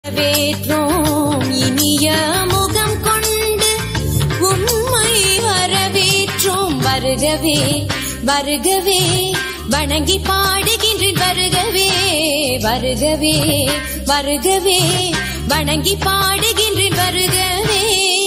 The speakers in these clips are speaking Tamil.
வரவேற்றோம் இனிய முகம் கொண்டு உம்மை வரவேற்றோம் வருகவே வருகவே வணங்கி பாடுகின்றேன் வருகவே வருகவே வருகவே வணங்கி பாடுகின்றேன் வருகவே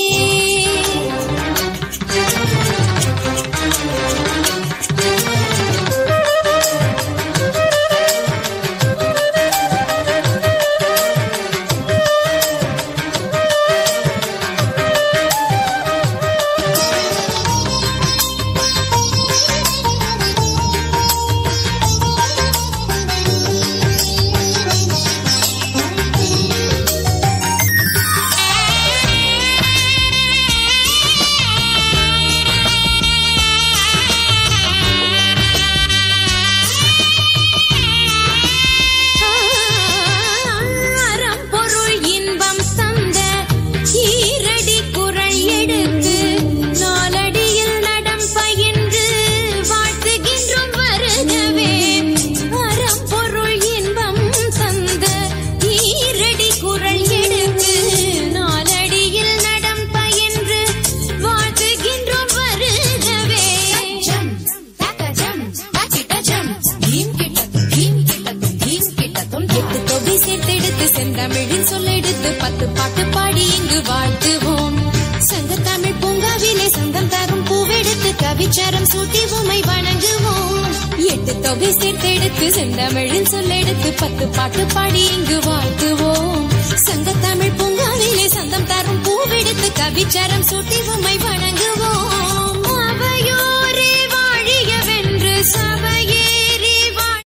அறம் பொருள் இன்பம் தந்த ஈரடி குரல் எடுத்து நாலடியில் நடம் பயின்று வாழ்த்துகின்றோம் வருகவே அறம் பொருள் இன்பம் தந்த ஈரடி குரல் எடுத்து நாலடியில் நடம் பயின்று வாழ்த்துகின்றோம் வருகவே ஜம் தகஜம் தகிடஜம் தீம் கிட்டத்தும் தீம் கிட்டத்தும் தீம் கிட்டத்தும் எட்டு தொகை சேர்த்தெடுத்து செந்தமிழின் சொல்லெடுத்து பத்து பாட்டு பாடி இங்கு வாழ்த்துவோம் சங்கத்தமிழ் பூங்காவிலே சந்தம் தரும் பூவெடுத்து கவிச்சாரம் சூட்டி உமை வணங்குவோம் எட்டு தொகை சேர்த்தெடுத்து செந்தமிழின் சொல்லெடுத்து பத்து பாட்டு பாடி இங்கு வாழ்த்துவோம் சங்கத்தமிழ் பூங்காவிலே சந்தம் தரும் பூவெடுத்து கவிச்சாரம் சூட்டி உமை வணங்குவோம்